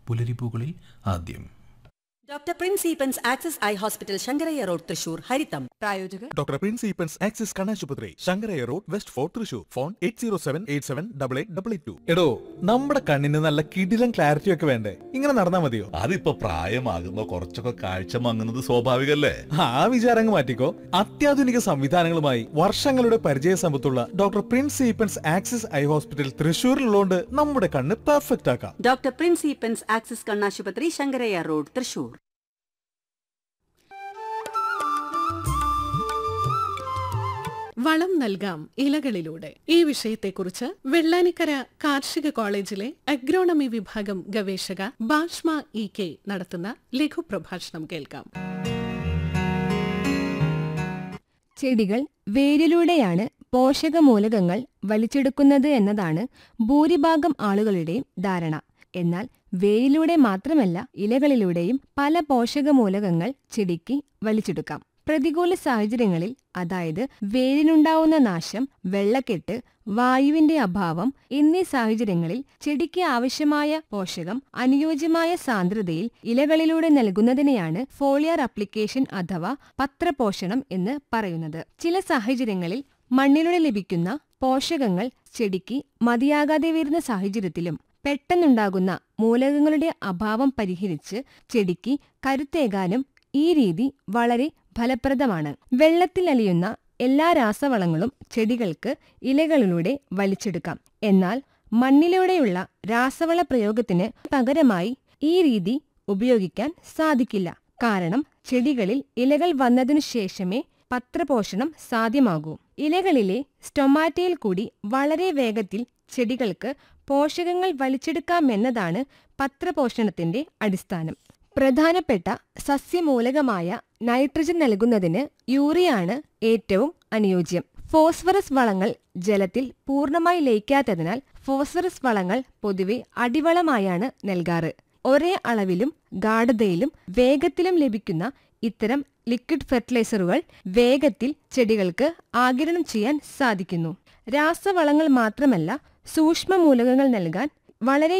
പുലരിപ്പൂക്കളിൽ ആദ്യം doctor Prince Eappen's Axis eye hospital Sankaraiah road Thrissur ഹരിതം പ്രായോജകർ ഡോക്ടർ പ്രിൻസ് ഈപ്പൻസ് ആക്സിസ് കണ്ണാശുപത്രി Sankaraiah road west fort Thrissur phone eight zero seven eight seven double eight double eight two എടോ നമ്മുടെ കണ്ണിന് നല്ല കിടിലം ക്ലാരിറ്റി ഒക്കെ വേണ്ടേ ഇങ്ങനെ നടന്നാ മതിയോ അതിപ്പോ പ്രായമാകുമ്പോ കുറച്ചൊക്കെ കാഴ്ച മങ്ങുന്നത് സ്വാഭാവികല്ലേ ആ വിചാരങ്ങ് മാറ്റിക്കോ അത്യാധുനിക സംവിധാനങ്ങളുമായി വർഷങ്ങളുടെ പരിചയ സമ്പത്തുള്ള doctor Prince Eappen's Axis eye hospital തൃശൂരിലുള്ളതുകൊണ്ട് നമ്മുടെ കണ്ണ് പെർഫെക്റ്റ് ആക്കാം ഡോക്ടർ പ്രിൻസ് ഈപ്പൻസ് ആക്സസ് കണ്ണാശുപത്രി ശങ്കരയ്യ റോഡ് തൃശൂർ വളം നൽകാം ഇലകളിലൂടെ ഈ വിഷയത്തെക്കുറിച്ച് വെള്ളാനിക്കര കാർഷിക കോളേജിലെ അഗ്രോണമി വിഭാഗം ഗവേഷക ബാഷ്മ ഇ കെ നടത്തുന്ന ലഘുപ്രഭാഷണം കേൾക്കാം ചെടികൾ വേരിലൂടെയാണ് പോഷകമൂലകങ്ങൾ വലിച്ചെടുക്കുന്നത് എന്നതാണ് ഭൂരിഭാഗം ആളുകളുടെയും ധാരണ എന്നാൽ വേരിലൂടെ മാത്രമല്ല ഇലകളിലൂടെയും പല പോഷകമൂലകങ്ങൾ ചെടിക്ക് വലിച്ചെടുക്കാം പ്രതികൂല സാഹചര്യങ്ങളിൽ അതായത് വേരിനുണ്ടാവുന്ന നാശം വെള്ളക്കെട്ട് വായുവിന്റെ അഭാവം എന്നീ സാഹചര്യങ്ങളിൽ ചെടിക്ക് ആവശ്യമായ പോഷകം അനുയോജ്യമായ സാന്ദ്രതയിൽ ഇലകളിലൂടെ നൽകുന്നതിനെയാണ് ഫോളിയർ അപ്ലിക്കേഷൻ അഥവാ പത്രപോഷണം എന്ന് പറയുന്നത് ചില സാഹചര്യങ്ങളിൽ മണ്ണിലൂടെ ലഭിക്കുന്ന പോഷകങ്ങൾ ചെടിക്ക് മതിയാകാതെ വരുന്ന സാഹചര്യത്തിലും പെട്ടെന്നുണ്ടാകുന്ന മൂലകങ്ങളുടെ അഭാവം പരിഹരിച്ച് ചെടിക്ക് കരുത്തേകാനും ഈ രീതി വളരെ ഫലപ്രദമാണ് വെള്ളത്തിൽ അലിയുന്ന എല്ലാ രാസവളങ്ങളും ചെടികൾക്ക് ഇലകളിലൂടെ വലിച്ചെടുക്കാം എന്നാൽ മണ്ണിലൂടെയുള്ള രാസവള പ്രയോഗത്തിന് പകരമായി ഈ രീതി ഉപയോഗിക്കാൻ സാധിക്കില്ല കാരണം ചെടികളിൽ ഇലകൾ വന്നതിനു ശേഷമേ പത്രപോഷണം സാധ്യമാകൂ ഇലകളിലെ സ്റ്റൊമാറ്റയിൽ കൂടി വളരെ വേഗത്തിൽ ചെടികൾക്ക് പോഷകങ്ങൾ വലിച്ചെടുക്കാമെന്നതാണ് പത്രപോഷണത്തിന്റെ അടിസ്ഥാനം പ്രധാനപ്പെട്ട സസ്യമൂലകമായ നൈട്രജൻ നൽകുന്നതിന് യൂറിയാണ് ഏറ്റവും അനുയോജ്യം ഫോസ്ഫറസ് വളങ്ങൾ ജലത്തിൽ പൂർണ്ണമായി ലയിക്കാത്തതിനാൽ ഫോസ്ഫറസ് വളങ്ങൾ പൊതുവെ അടിവളമായാണ് നൽകാറ് ഒരേ അളവിലും ഗാഠതയിലും വേഗത്തിലും ലഭിക്കുന്ന ഇത്തരം ലിക്വിഡ് ഫെർട്ടിലൈസറുകൾ വേഗത്തിൽ ചെടികൾക്ക് ആഗിരണം ചെയ്യാൻ സാധിക്കുന്നു രാസവളങ്ങൾ മാത്രമല്ല സൂക്ഷ്മ മൂലകങ്ങൾ നൽകാൻ വളരെ